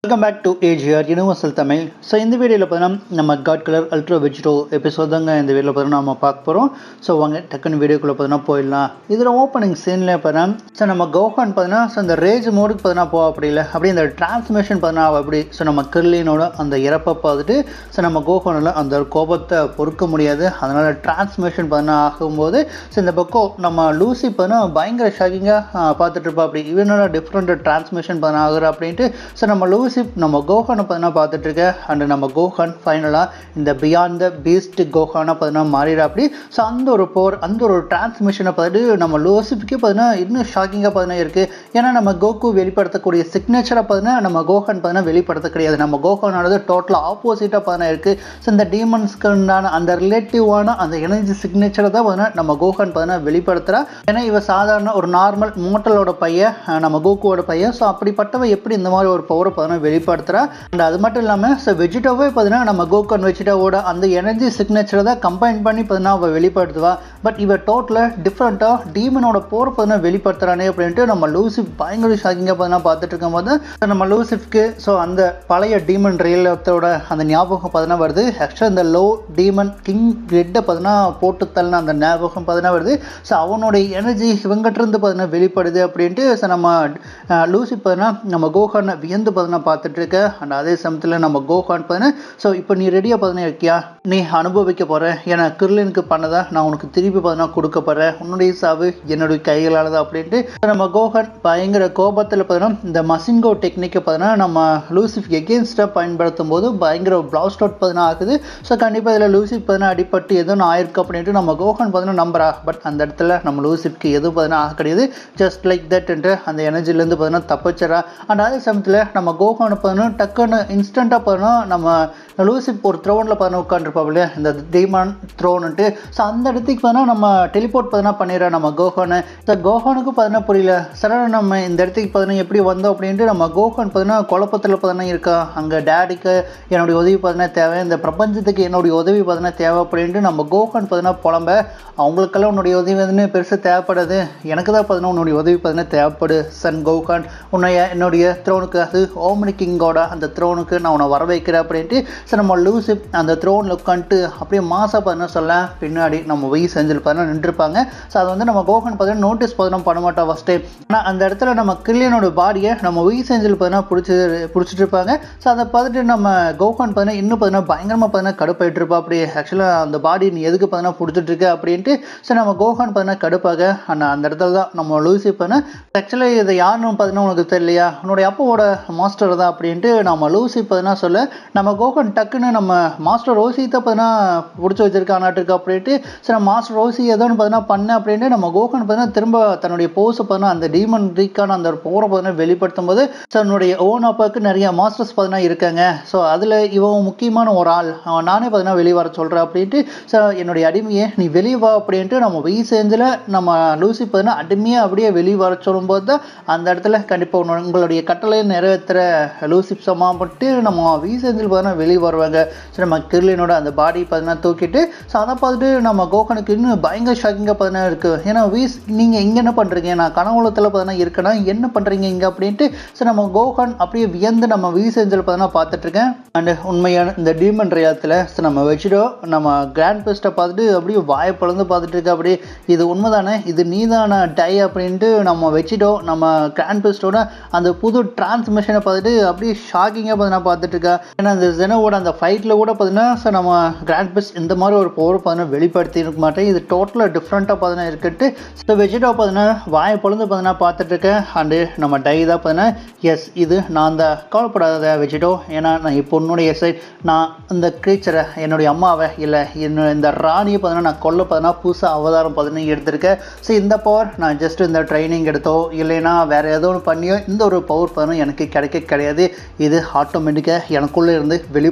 welcome back to AGR universal Tamil so இந்த வீடியோவில் பார்த்தீங்கன்னா நம்ம god colour ultra Vegito episode தாங்க இந்த வீடியோவில் பார்த்தீங்கன்னா நம்ம பார்க்க போகிறோம் ஸோ வாங்க டக்குன்னு வீடியோக்குள்ளே பார்த்தீங்கன்னா போயிடலாம் இதில் ஓப்பனிங் சீனில் பார்த்தீங்கன்னா ஸோ நம்ம கோஹான் பார்த்தீங்கன்னா ஸோ அந்த ரேஜ் மோடுக்கு பார்த்தீங்கன்னா போக அப்படி இல்லை அப்படி இந்த டிரான்ஸ்மிஷன் பார்த்தீங்கன்னா அப்படி ஸோ நம்ம கிர்லினோட அந்த இறப்பை பார்த்துட்டு ஸோ நம்ம கோஹானில் அந்த கோபத்தை பொறுக்க முடியாது அதனால் டிரான்ஸ்மிஷன் பார்த்தீங்கன்னா ஆகும்போது ஸோ இந்த பக்கம் நம்ம லூசி பார்த்தீங்கன்னா பயங்கர ஷாக்கிங்காக பார்த்துட்டு இருப்பா அப்படி இவனோட டிஃப்ரெண்ட் டிரான்ஸ்மிஷன் பார்த்தீங்கன்னா ஆகுற அப்படின்ட்டு ஸோ நம்ம லூசி நம்ம கோஹானை பார்த்தீங்கன்னா பார்த்துட்டு இருக்க அண்ட் நம்ம கோஹான் ஃபைனலாக இந்த பியாண்ட் த பீஸ்ட் கோஹானை பார்த்தீங்கன்னா மாறிட அப்படி ஸோ அந்த ஒரு போர் அந்த ஒரு டிரான்ஸ்மிஷனை பார்த்துட்டு நம்ம லூசிஃப்க்கே பார்த்தீங்கன்னா இன்னும் ஷாக்கிங்காக பார்த்தீங்கன்னா இருக்குது ஏன்னா நம்ம கோகு வெளிப்படுத்தக்கூடிய சிக்னேச்சரை பார்த்தீங்கன்னா நம்ம கோஹான் பார்த்தீங்கன்னா வெளிப்படுத்த கிடையாது நம்ம கோஹானோடது டோட்டலாக ஆப்போசிட்டாக பார்த்தீங்கன்னா இருக்குது ஸோ இந்த டீமன்ஸ்க்கு உண்டான அந்த ரிலேட்டிவான அந்த எனர்ஜி சிக்னேச்சரை தான் பார்த்தீங்கன்னா நம்ம கோஹான் பார்த்தீங்கன்னா வெளிப்படுத்துகிறா ஏன்னா இவ சாதாரண ஒரு நார்மல் மோட்டலோட பையன் அஹ் நம்ம கோகுவோட பையன் ஸோ அப்படிப்பட்டவ எப்படி இந்த மாதிரி ஒரு பவரை பார்த்தீங்கன்னா வெளிப்படுத்துகிறா அண்ட் அது மட்டும் இல்லாமல் ஸோ வெஜிடோவே பார்த்தீங்கன்னா நம்ம கோகன் வெஜிடோவோட அந்த எனர்ஜி சிக்னேச்சரை தான் கம்பைன் பண்ணி பார்த்தீங்கன்னா அவள் வெளிப்படுத்துவா பட் இவ டோட்டலாக டிஃப்ரெண்ட்டாக டீமனோட போர் பார்த்தீங்கன்னா வெளிப்படுத்துறானே அப்படின்ட்டு நம்ம லூசிஃப் பயங்கர ஷாக்கிங்காக பார்த்தீங்கன்னா பார்த்துட்டு இருக்கும்போது so நம்ம லூசிஃப்க்கு ஸோ அந்த பழைய டீமன் ரியலத்தோட அந்த ஞாபகம் பார்த்தீங்கன்னா வருது ஆக்சுவலாக இந்த லோ டீமன் கிங் ரெட்டை பார்த்தீங்கன்னா போட்டு தள்ளின அந்த ஞாபகம் பார்த்தீங்கன்னா வருது ஸோ அவனுடைய எனர்ஜி இவங்கிட்ட இருந்து பார்த்தீங்கன்னா வெளிப்படுது அப்படின்ட்டு ஸோ நம்ம அஹ், லூசி பார்த்தீங்கன்னா நம்ம கோஹானை வியந்து பார்த்தீங்கன்னா பார்த்துட்டு இருக்க அண்ட் அதே சமயத்தில் நம்ம கோஹான் பார்த்தீங்கன்னா ஸோ இப்போ நீ ரெடியாக பார்த்தீங்கன்னா இருக்கியா நீ அனுபவிக்க போகிற ஏன்னா கிர்லினுக்கு பண்ணதை நான் உனக்கு திருப்பி பார்த்தீங்கன்னா கொடுக்க போகிறேன் உன்னுடைய சாவு என்னுடைய கைகளால் தான் அப்படின்ட்டு நம்ம கோஹான் பயங்கர கோபத்தில் பார்த்தீங்கன்னா இந்த மசிங்கோ டெக்னிக்கை பார்த்தீங்கன்னா நம்ம லூசிஃப் எகேன்ஸ்டாக பயன்படுத்தும் போது பயங்கர பிளாஸ்ட் அவுட் பார்த்தீங்கன்னா ஆகுது ஸோ கண்டிப்பாக இதில் லூசிஃப் பார்த்தீங்கன்னா அடிபட்டு எதுவும் ஆயிருக்கு அப்படின்ட்டு நம்ம கோஹான் பார்த்தீங்கன்னா நம்புறா பட் அந்த இடத்துல நம்ம லூசிஃப்க்கு எதுவும் பார்த்தீங்கன்னா ஆக கிடையாது ஜஸ்ட் லைக் தட் என்று அந்த எனர்ஜிலேருந்து பார்த்தீங்கன்னா தப்பிச்சிடறா அண்ட் அதே சமயத்தில் நம்ம கோஹானை பார்த்தீங்கன்னா டக்குன்னு இன்ஸ்டண்ட்டாக பார்த்தீங்கன்னா நம்ம லூசிப் ஒரு த்ரோனில் பார்த்தீங்கன்னா உட்காந்துருப்பாங்க இல்லையா இந்த டீமான் த்ரோனுன்ட்டு ஸோ அந்த இடத்துக்கு பார்த்தீங்கன்னா நம்ம டெலிபோர்ட் பார்த்தீங்கன்னா பண்ணிடுறோம் நம்ம கோஹானை ஸோ கோஹானுக்கு பார்த்தீங்கன்னா புரியல சரண நம்ம இந்த இடத்துக்கு பார்த்தீங்கன்னா எப்படி வந்தோம் அப்படின்ட்டு நம்ம கோஹான் பார்த்தீங்கன்னா குழப்பத்தில் பார்த்தீங்கன்னா இருக்கா அங்கே டேடிக்கு என்னுடைய உதவி பார்த்தீங்கன்னா தேவை இந்த பிரபஞ்சத்துக்கு என்னுடைய உதவி பார்த்தீங்கன்னா தேவை அப்படின்ட்டு நம்ம கோஹான் பார்த்தீங்கன்னா புலம்ப அவங்களுக்கெல்லாம் உன்னுடைய உதவி வந்து பெருசாக தேவைப்படாது எனக்கு தான் பார்த்தீங்கன்னா உன்னுடைய உதவி பார்த்தீங்கன்னா தேவைப்படு சன் கோஹான் உன்னைய என்னுடைய த்ரோனுக்கு அது ஓமனி கிங்கோட அந்த த்ரோனுக்கு நான் உன்னை வர வைக்கிறேன் அப்படின்ட்டு ஸோ நம்ம லூசி அந்த த்ரோனில் உட்காந்துட்டு அப்படியே மாசா பார்த்தீங்கன்னா சொல்ல பின்னாடி நம்ம வெய் செஞ்சில் பார்த்தீங்கன்னா நின்றுருப்பாங்க ஸோ அதை வந்து நம்ம கோஹன் பார்த்தீங்கன்னா நோட்டீஸ் பார்த்தீங்கன்னா பண்ண மாட்டோம் ஃபஸ்ட்டு ஆனால் அந்த இடத்துல நம்ம கில்லியனோட பாடியை நம்ம வெய் செஞ்சில் பார்த்தீங்கன்னா பிடிச்சி பிடிச்சிட்டு இருப்பாங்க ஸோ அதை பார்த்துட்டு நம்ம கோஹான் பார்த்தீங்கன்னா இன்னும் பார்த்தீங்கன்னா பயங்கரமாக பார்த்தீங்கன்னா கடுப்பாயிட்டு இருப்பா அப்படி ஆக்சுவலாக அந்த பாடி நீ எதுக்கு பார்த்தீங்கன்னா பிடிச்சிட்டு இருக்க அப்படின்ட்டு ஸோ நம்ம கோஹான் பார்த்தீங்கன்னா கடுப்பாக ஆனால் அந்த இடத்துல தான் நம்ம லூசி பார்த்தீங்கன்னா ஆக்சுவலாக இதை யாருன்னு பார்த்தீங்கன்னா உனக்கு தெரியலையா உன்னுடைய அப்பாவோட மாஸ்டர் தான் அப்படின்ட்டு நம்ம லூசி பார்த்தீங்கன்னா சொல்ல நம்ம கோஹன் டக்குன்னு நம்ம மாஸ்டர் ரோசி தான் பார்த்தீங்கன்னா பிடிச்சி வச்சிருக்கானாட்டுருக்கு அப்படின்ட்டு சரி நம்ம மாஸ்டர் ரோசி ஏதோன்னு பார்த்தீங்கன்னா பண்ண அப்படின்ட்டு நம்ம கோஹன் பார்த்தீங்கன்னா திரும்ப தன்னுடைய போஸை பார்த்தீங்கன்னா அந்த டீமன் ரீக்கான அந்த போரை பார்த்தீங்கன்னா வெளிப்படுத்தும் போது ஸோ தன்னுடைய ஓன் அப்பாவுக்கு நிறைய மாஸ்டர்ஸ் பார்த்தீங்கன்னா இருக்காங்க ஸோ அதில் இவன் முக்கியமான ஒரு ஆள் அவன் நானே பார்த்தீங்கன்னா வெளியே வர சொல்கிறேன் அப்படின்ட்டு ஸோ என்னுடைய அடிமையை நீ வெளியே வா அப்படின்ட்டு நம்ம வெய் செஞ்சில் நம்ம லூசி பார்த்தீங்கன்னா அடிமையாக அப்படியே வெளியே வர சொல்லும்போது தான் அந்த இடத்துல கண்டிப்பாக உங்களுடைய கட்டளையை நிறைவேற்றுற லூசிப் சமாப்பட்டு நம்ம வெய் செஞ்சில் பார்த்தீங்கன்னா வெளியே வருவாங்க ஸோ நம்ம கிர்லினோட அந்த பாடி பார்த்தீங்கன்னா தூக்கிட்டு ஸோ அதை பார்த்துட்டு நம்ம கோகனுக்கு இன்னும் பயங்கர ஷாக்கிங்காக பார்த்தீங்கன்னா இருக்குது ஏன்னா வீஸ் நீங்கள் இங்கே என்ன பண்ணுறீங்க நான் கனவுலத்தில் பார்த்தீங்கன்னா இருக்கேன்னா என்ன பண்ணுறீங்க இங்கே அப்படின்ட்டு ஸோ நம்ம கோகன் அப்படியே வியந்து நம்ம வீஸ் ஏஞ்சல் பார்த்தீங்கன்னா பார்த்துட்ருக்கேன் அண்டு உண்மையான இந்த டீமன் ரியாத்தில் ஸோ நம்ம வச்சுட்டோ நம்ம கிராண்ட் பெஸ்ட்டை பார்த்துட்டு அப்படியே வாயை பிளந்து பார்த்துட்டு இருக்க அப்படியே இது உண்மைதானே இது நீதான டை அப்படின்ட்டு நம்ம வச்சுட்டோ நம்ம கிராண்ட் பெஸ்ட்டோட அந்த புது டிரான்ஸ்மிஷனை பார்த்துட்டு அப்படியே ஷாக்கிங்காக பார்த்தீங்கன்னா பார்த்துட்டு இருக்கா ஏன்னா அந்த ஜெனோவோட அந்த ஃபைட்டில் கூட பார்த்தீங்கன்னா ஸோ நம்ம கிராண்ட் பெஸ்ட் இந்த மாதிரி ஒரு போர் பார்த்தீங்கன்னா வெளிப்படுத்தி இருக்க மாட்டேன் இது டோட்டலாக டிஃப்ரெண்ட்டாக பார்த்தீங்கன்னா இருக்குட்டு ஸோ வெஜிடோ பார்த்தீங்கன்னா வாயை பொழுது பார்த்தீங்கன்னா பார்த்துட்டு இருக்கேன் அண்டு நம்ம டை தான் பார்த்தீங்கன்னா எஸ் இது நான் தான் கவலைப்படாத வெஜிடோ ஏன்னா நான் இப்போ உன்னுடைய சைட் நான் இந்த க்ரீச்சரை என்னுடைய அம்மாவை இல்லை என்னோட இந்த ராணியை பார்த்தீங்கன்னா நான் கொல்ல பார்த்தீங்கன்னா புதுசாக அவதாரம் பார்த்தீங்கன்னா எடுத்திருக்கேன் ஸோ இந்த பவர் நான் ஜஸ்ட் இந்த ட்ரைனிங் எடுத்தோ இல்லைன்னா வேறு ஏதோ ஒன்று பண்ணியோ இந்த ஒரு பவர் பார்த்தீங்கன்னா எனக்கு கிடைக்க கிடையாது இது ஆட்டோமேட்டிக்காக எனக்குள்ளே இருந்து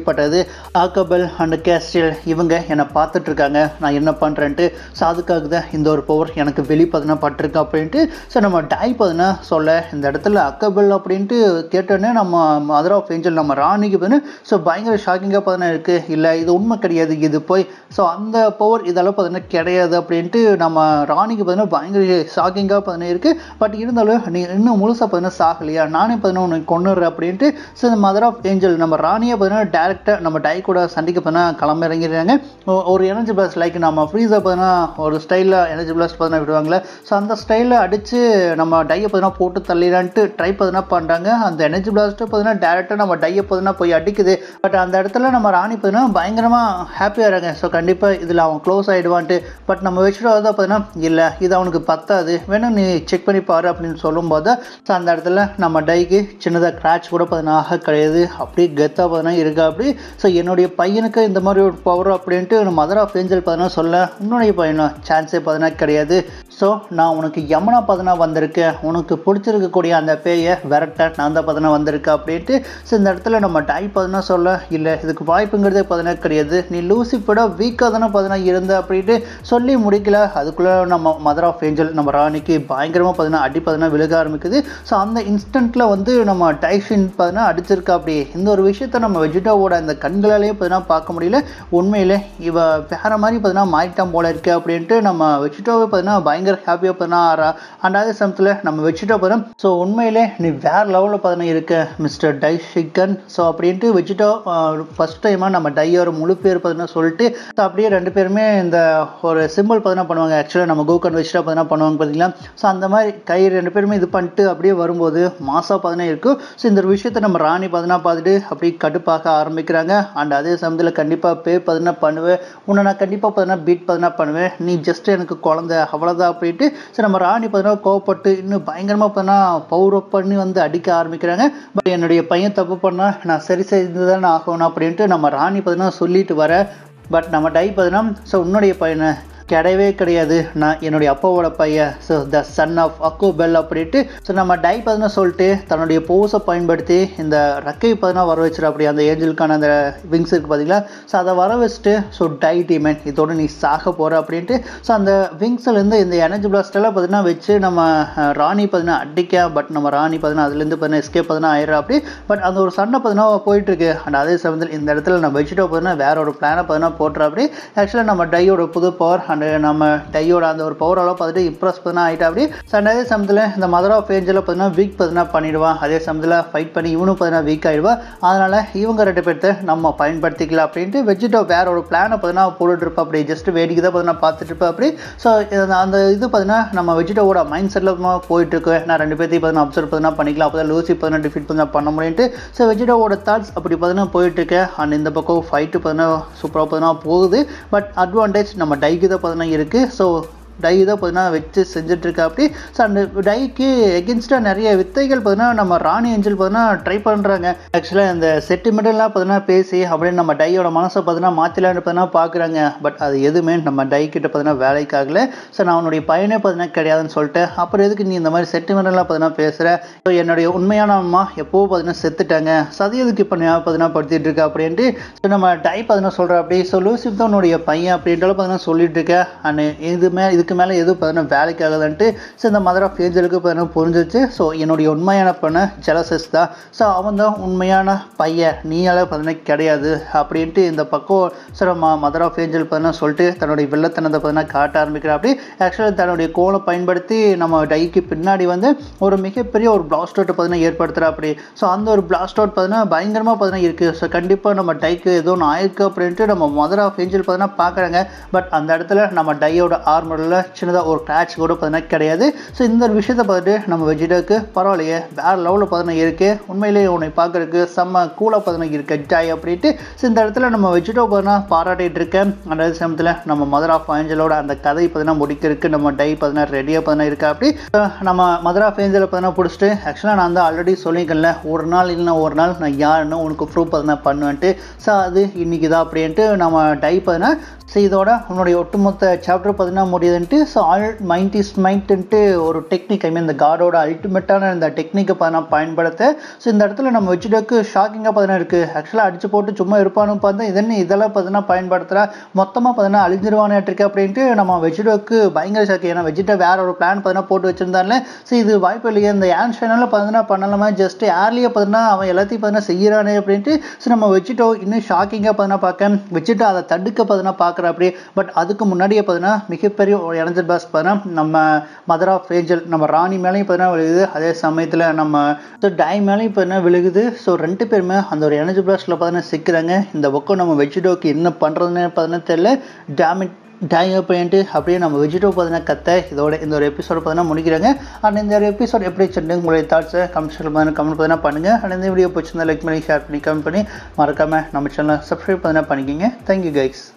கேள்விப்பட்டது ஆக்கபல் அண்ட் கேஸ்டில் இவங்க என்னை பார்த்துட்டு இருக்காங்க நான் என்ன பண்ணுறேன்ட்டு ஸோ அதுக்காக தான் இந்த ஒரு பவர் எனக்கு வெளி பார்த்தீங்கன்னா பட்டிருக்கு அப்படின்ட்டு ஸோ நம்ம டை பார்த்தீங்கன்னா சொல்ல இந்த இடத்துல அக்கபல் அப்படின்ட்டு கேட்டோன்னே நம்ம மதர் ஆஃப் ஏஞ்சல் நம்ம ராணிக்கு பார்த்தீங்கன்னா ஸோ பயங்கர ஷாக்கிங்காக பார்த்தீங்கன்னா இருக்குது இல்லை இது உண்மை கிடையாது இது போய் ஸோ அந்த பவர் இதெல்லாம் பார்த்தீங்கன்னா கிடையாது அப்படின்ட்டு நம்ம ராணிக்கு பார்த்தீங்கன்னா பயங்கர ஷாக்கிங்காக பார்த்தீங்கன்னா இருக்குது பட் இருந்தாலும் நீ இன்னும் முழுசாக பார்த்தீங்கன்னா சாகலையா நானே பார்த்தீங்கன்னா உனக்கு கொண்டுறேன் அப்படின்ட்டு ஸோ இந்த மதர் ஆஃப் ஏஞ்சல் நம்ம ராணியை பார்த்தீங்கன்னா டேரெக்டாக நம்ம டை கூட சண்டைக்கு பார்த்தீங்கன்னா கிளம்ப இறங்கிடுறாங்க ஒ- ஒரு எனர்ஜி பிளாஸ்ட் லைக் நம்ம ஃப்ரீஸை பார்த்தீங்கன்னா ஒரு ஸ்டைலில் எனர்ஜி பிளாஸ்ட் பார்த்தீங்கன்னா விடுவாங்களே ஸோ அந்த ஸ்டைலில் அடித்து நம்ம டையை பார்த்தீங்கன்னா போட்டு தள்ளிடான்ட்டு ட்ரை பார்த்தீங்கன்னா பண்ணுறாங்க அந்த எனர்ஜி பிளாஸ்ட்டை பார்த்தீங்கன்னா டேரெக்டாக நம்ம டையை பார்த்தீங்கன்னா போய் அடிக்குது பட் அந்த இடத்துல நம்ம ராணி பார்த்தீங்கன்னா பயங்கரமாக ஹாப்பியாக இருக்காங்க ஸோ கண்டிப்பாக இதில் அவன் க்ளோஸ் ஆகிடுவான்ட்டு பட் நம்ம வச்சுட்டு தான் பார்த்தீங்கன்னா இல்லை இது அவனுக்கு பத்தாது வேணும் நீ செக் பண்ணி பாரு அப்படின்னு சொல்லும்போது ஸோ அந்த இடத்துல நம்ம டைக்கு சின்னதாக கிராச் கூட பார்த்தீங்கன்னா ஆக கிடையாது அப்படியே கெத்தாக பார்த்தீங்கன்னா இருக்கா அப்படி ஸோ என்னுடைய பையனுக்கு இந்த மாதிரி ஒரு பவர் அப்படின்ட்டு மதர் ஆஃப் ஏஞ்சல் பார்த்தீங்கன்னா சொல்ல உன்னுடைய பையனும் சான்ஸே பார்த்தீங்கன்னா கிடையாது ஸோ நான் உனக்கு யமுனா பார்த்தீங்கன்னா வந்திருக்கேன் உனக்கு பிடிச்சிருக்கக்கூடிய அந்த பேயை விரட்ட நான் தான் பார்த்தீங்கன்னா வந்திருக்கேன் அப்படின்ட்டு ஸோ இந்த இடத்துல நம்ம டை பார்த்தீங்கன்னா சொல்ல இல்லை இதுக்கு வாய்ப்புங்கிறதே பார்த்தீங்கன்னா கிடையாது நீ லூசிஃபோட வீக்காக தானே பார்த்தீங்கன்னா இருந்த அப்படின்ட்டு சொல்லி முடிக்கல அதுக்குள்ளே நம்ம மதர் ஆஃப் ஏஞ்சல் நம்ம ராணிக்கு பயங்கரமாக பார்த்தீங்கன்னா அடி பார்த்தீங்கன்னா விழுக ஆரம்பிக்குது ஸோ அந்த இன்ஸ்டன்ட்டில் வந்து நம்ம டைஷின் பார்த்தீங்கன்னா அடிச்சிருக்கா அப்படி இந்த ஒரு விஷயத்த நம்ம வெஜிடாவோட அந்த கண்களாலேயே பார்த்தீங்கன்னா பார்க்க முடியல உண்மையிலே இவ வேற மாதிரி பார்த்தீங்கன்னா மாறிட்டான் போல இருக்கு அப்படின்ட்டு நம்ம வெஜிடாவை பார்த்தீங்கன்னா பயங்கர ஹாப்பியாக பார்த்தீங்கன்னா ஆறா அண்ட் அதே சமயத்தில் நம்ம வெஜிடா பார்த்தோம் ஸோ உண்மையிலே நீ வேற லெவலில் பார்த்தீங்கன்னா இருக்க மிஸ்டர் டை ஷிக்கன் ஸோ அப்படின்ட்டு வெஜிடா ஃபர்ஸ்ட் டைமாக நம்ம டையோட முழு பேர் பார்த்தீங்கன்னா சொல்லிட்டு so அப்படியே ரெண்டு பேருமே இந்த ஒரு சிம்பிள் பார்த்தீங்கன்னா பண்ணுவாங்க ஆக்சுவலாக நம்ம கோகன் வெஜிடா பார்த்தீங்கன்னா பண்ணுவாங்க பார்த்தீங்களா ஸோ அந்த மாதிரி கை ரெண்டு பேருமே இது பண்ணிட்டு அப்படியே வரும்போது மாசா பார்த்தீங்கன்னா இருக்கும் ஸோ இந்த ஒரு விஷயத்தை நம்ம ராணி பார்த்தீங்கன்னா பார்த்துட்டு அப்படியே கடுப்பாக ஆரம்பிக்கிறாங்க அண்ட் அதே சமயத்தில் கண்டிப்பாக பே பார்த்தீங்கன்னா பண்ணுவேன் உன்னை நான் கண்டிப்பாக பார்த்தீங்கன்னா பீட் பார்த்தீங்கன்னா பண்ணுவேன் நீ ஜஸ்ட் எனக்கு குழந்தை அவ்வளோதான் அப்படின்ட்டு ஸோ நம்ம ராணி பார்த்தீங்கன்னா கோவப்பட்டு இன்னும் பயங்கரமாக பார்த்தீங்கன்னா பவர் பண்ணி வந்து அடிக்க ஆரம்பிக்கிறாங்க பட் என்னுடைய பையன் தப்பு பண்ணால் நான் சரி செய்து தானே ஆகணும் அப்படின்ட்டு நம்ம ராணி பார்த்தீங்கன்னா சொல்லிட்டு வர பட் நம்ம டை பார்த்தீங்கன்னா ஸோ உன்னுடைய பையனை கிடையவே கிடையாது நான் என்னுடைய அப்பாவோட பையன் ஸோ த சன் ஆஃப் அக்கோ பெல் அப்படின்ட்டு ஸோ நம்ம டை பார்த்தீங்கன்னா சொல்லிட்டு தன்னுடைய போஸை பயன்படுத்தி இந்த ரெக்கை பார்த்தீங்கன்னா வர வச்சிரு அப்படி அந்த ஏஞ்சலுக்கான அந்த விங்ஸ் இருக்குது பார்த்தீங்களா ஸோ அதை வர வச்சுட்டு ஸோ டை டீமன் இதோட நீ சாக போகிற அப்படின்ட்டு ஸோ அந்த விங்ஸ்லேருந்து இந்த எனர்ஜி பிளாஸ்டெல்லாம் பார்த்தீங்கன்னா வச்சு நம்ம அஹ், ராணி பார்த்தீங்கன்னா அடிக்க பட் நம்ம ராணி பார்த்தீங்கன்னா அதுலேருந்து பார்த்தீங்கன்னா எஸ்கேப் பார்த்தீங்கன்னா ஆயிடுறா அப்படி பட் அந்த ஒரு சண்டை பார்த்தீங்கன்னா போயிட்டு இருக்கு அண்ட் அதே சமயத்தில் இந்த இடத்துல நம்ம வெஜிடோ பார்த்தீங்கன்னா வேற ஒரு பிளானை பார்த்தீங்கன்னா போட்டுற அப்படி ஆக்சுவலாக நம்ம டையோட புது பவர் அண்ட் நம்ம டையோட அந்த ஒரு பவரால் பார்த்துட்டு இம்ப்ரெஸ் பார்த்தீங்கன்னா ஆகிட்டா அப்படி ஸோ and அதே சமயத்தில் இந்த மதர் ஆஃப் ஏஞ்சலை பார்த்தீங்கன்னா வீக் பார்த்தீங்கன்னா பண்ணிடுவான் அதே சமயத்தில் ஃபைட் பண்ணி இவனும் பார்த்தீங்கன்னா வீக் ஆகிடுவான் அதனால் இவங்க ரெண்டு பேர்த்த நம்ம பயன்படுத்திக்கலாம் அப்படின்ட்டு வெஜிடோ வேற ஒரு பிளானை பார்த்தீங்கன்னா போட்டுட்டு இருப்பா அப்படி ஜஸ்ட் வேடிக்கை தான் பார்த்தீங்கன்னா பார்த்துட்டு இருப்பா அப்படி ஸோ அந்த இது பார்த்தீங்கன்னா நம்ம வெஜிடோவோட மைண்ட் செட்டில் போயிட்டு இருக்கு நான் ரெண்டு பேர்த்தையும் பார்த்தீங்கன்னா அப்சர்வ் பார்த்தீங்கன்னா பண்ணிக்கலாம் அப்போ தான் லூசி பார்த்தீங்கன்னா டிஃபீட் பார்த்தீங்கன்னா பண்ண முடியும்ட்டு ஸோ வெஜிடோவோட தாட்ஸ் அப்படி பார்த்தீங்கன்னா போயிட்டு இருக்கு அண்ட் இந்த பக்கம் ஃபைட்டு பார்த்தீங்கன்னா சூப்பராக பார்த்தீங்கன்னா போகுது பட் அட்வான்டேஜ் நம்ம டைக்கு தான் பார்த்தீங்கன்னா இருக்குது ஸோ டை தான் பார்த்தீங்கன்னா வச்சு செஞ்சுட்டு இருக்கா அப்படி ஸோ அந்த டைக்கு எகென்ஸ்டாக நிறைய வித்தைகள் பார்த்தீங்கன்னா நம்ம ராணி ஏஞ்சல் பார்த்தீங்கன்னா ட்ரை பண்ணுறாங்க ஆக்சுவலாக இந்த செட்டிமெண்டெல்லாம் பார்த்தீங்கன்னா பேசி அப்படியே நம்ம டையோட மனசை பார்த்தீங்கன்னா மாற்றலான்னு பார்த்தீங்கன்னா பார்க்குறாங்க பட் அது எதுவுமே நம்ம டை கிட்ட பார்த்தீங்கன்னா வேலைக்காகல ஸோ நான் உன்னுடைய பையனே பார்த்தீங்கன்னா கிடையாதுன்னு சொல்லிட்டு அப்புறம் எதுக்கு நீ இந்த மாதிரி செட்டிமெண்டெல்லாம் பார்த்தீங்கன்னா பேசுகிற ஸோ என்னுடைய உண்மையான அம்மா எப்போ பார்த்தீங்கன்னா செத்துட்டாங்க சதி எதுக்கு இப்போ பார்த்தீங்கன்னா படுத்திட்டு இருக்கா அப்படின்ட்டு ஸோ நம்ம டை பார்த்தீங்கன்னா சொல்கிற அப்படி ஸோ லூசிப் தான் உன்னுடைய பையன் அப்படின்ட்டு பார்த்தீங்கன்னா சொல்லிட்டு இருக்க அண்ட் இதுமே இதுக்கு மேலே எதுவும் பார்த்தீங்கன்னா வேலைக்கு ஆகுதுன்ட்டு ஸோ இந்த மதர் ஆஃப் ஏஞ்சலுக்கு பார்த்தீங்கன்னா புரிஞ்சிச்சு ஸோ என்னுடைய உண்மையான பொண்ணு ஜெலசஸ் தான் ஸோ அவன் தான் உண்மையான பையன் நீயால பார்த்தீங்கன்னா கிடையாது அப்படின்ட்டு இந்த பக்கம் ஸோ நம்ம மதர் ஆஃப் ஏஞ்சல் பார்த்தீங்கன்னா சொல்லிட்டு தன்னுடைய வில்லத்தனத்தை பார்த்தீங்கன்னா காட்ட ஆரம்பிக்கிறா அப்படி ஆக்சுவலாக தன்னுடைய கோலை பயன்படுத்தி நம்ம டைக்கு பின்னாடி வந்து ஒரு மிகப்பெரிய ஒரு பிளாஸ்ட் அவுட் பார்த்தீங்கன்னா ஏற்படுத்துகிறா அப்படி ஸோ அந்த ஒரு பிளாஸ்ட் அவுட் பார்த்தீங்கன்னா பயங்கரமாக பார்த்தீங்கன்னா இருக்குது ஸோ கண்டிப்பாக நம்ம டைக்கு ஏதோ ஒன்று ஆயிருக்கு அப்படின்ட்டு நம்ம மதர் ஆஃப் ஏஞ்சல் பார்த்தீங்கன்னா பார்க்குறாங்க பட் அந்த இடத்துல நம்ம டையோட ஆர்மரில் சின்னதாக ஒரு கிராச் கூட பார்த்தீங்கன்னா கிடையாது ஸோ இந்த ஒரு விஷயத்தை பார்த்துட்டு நம்ம வெஜிடாக்கு பரவாயில்லையே வேறு லெவலில் பார்த்தீங்கன்னா இருக்கு உண்மையிலேயே உன்னை பார்க்கறதுக்கு செம்ம கூலாக பார்த்தீங்கன்னா இருக்கு ஜாய் அப்படின்ட்டு ஸோ இந்த இடத்துல நம்ம வெஜிடோ பார்த்தீங்கன்னா பாராட்டிட்டு இருக்கேன் அந்த அதே சமயத்தில் நம்ம மதர் ஆஃப் ஏஞ்சலோட அந்த கதை பார்த்தீங்கன்னா முடிக்கிறதுக்கு நம்ம டை பார்த்தீங்கன்னா ரெடியாக பார்த்தீங்கன்னா இருக்கா அப்படி So, நம்ம மதர் ஆஃப் ஏஞ்சலை பார்த்தீங்கன்னா பிடிச்சிட்டு ஆக்சுவலாக நான் வந்து ஆல்ரெடி சொல்லியிருக்கேன்ல ஒரு நாள் இல்லைன்னா ஒரு நாள் நான் யாருன்னு உனக்கு ப்ரூவ் பார்த்தீங்கன்னா பண்ணுவேன்ட்டு ஸோ அது இன்னைக்கு தான் அப்படின்ட்டு நம்ம டை பார்த்தீங்கன்னா ஸோ இதோட உன்னுடைய ஒட்டுமொத்த சாப்டர் பார்த்தீங்கன்னா முடியுதுன்ட்டு அப்படின்ட்டு ஸோ ஆல் மைண்ட் இஸ் மைண்ட்ன்ட்டு ஒரு டெக்னிக் ஐ மீன் இந்த காடோட அல்டிமேட்டான இந்த டெக்னிக்கை பார்த்தீங்கன்னா பயன்படுத்த ஸோ இந்த இடத்துல நம்ம வெஜிடோக்கு ஷாக்கிங்காக பார்த்தீங்கன்னா இருக்குது ஆக்சுவலாக அடிச்சு போட்டு சும்மா இருப்பானு பார்த்தா இதென்ன இதெல்லாம் பார்த்தீங்கன்னா பயன்படுத்துகிறா மொத்தமாக பார்த்தீங்கன்னா அழிஞ்சிருவானேட்டிருக்கு அப்படின்ட்டு நம்ம வெஜிடோக்கு பயங்கர ஷாக்கு ஏன்னா வெஜிடோ வேற ஒரு பிளான் பார்த்தீங்கன்னா போட்டு வச்சிருந்தாலே ஸோ இது வாய்ப்பு இல்லையே இந்த ஏன் சேனலில் பார்த்தீங்கன்னா பண்ணலாமா ஜஸ்ட் ஏர்லியே பார்த்தீங்கன்னா அவன் எல்லாத்தையும் பார்த்தீங்கன்னா செய்கிறானே அப்படின்ட்டு ஸோ நம்ம வெஜிடோ இன்னும் ஷாக்கிங்காக பார்த்தீங்கன்னா பார்க்க வெஜிடோ அதை தடுக்க பார்த்தீங்கன்னா பார்க்குற அப்படி பட் அதுக்கு முன்னாடியே பார்த்தீங்கன்னா மிகப்பெரிய ஒரு இறஞ்சல் பாஸ் பார்த்தீங்கன்னா நம்ம மதர் ஆஃப் ஏஞ்சல் நம்ம ராணி மேலேயும் பார்த்தீங்கன்னா விழுகுது அதே சமயத்தில் நம்ம ஸோ டை மேலேயும் பார்த்தீங்கன்னா விழுகுது ஸோ ரெண்டு பேருமே அந்த ஒரு எனர்ஜி பிளாஸ்டில் பார்த்தீங்கன்னா சிக்கிறாங்க இந்த பக்கம் நம்ம வெஜிடோக்கு என்ன பண்ணுறதுன்னு பார்த்தீங்கன்னா தெரியல டேமிட் டைம் பண்ணிட்டு அப்படியே நம்ம வெஜிடோ பார்த்தீங்கன்னா கத்த இதோட இந்த ஒரு எபிசோட் பார்த்தீங்கன்னா முடிக்கிறாங்க அண்ட் இந்த ஒரு எபிசோட் எப்படி வச்சுட்டு உங்களுடைய தாட்ஸை கமெண்ட் பார்த்தீங்கன்னா கமெண்ட் பார்த்தீங்கன்னா பண்ணுங்கள் அண்ட் இந்த வீடியோ பிடிச்சிருந்தா லைக் பண்ணி ஷேர் பண்ணி கமெண்ட் பண்ணி மறக்காமல் நம்ம சேனலை சப்ஸ்கிரைப் பார்த்தீங்கன்னா பண்ணிக்கிங்க தேங்க்யூ கைஸ்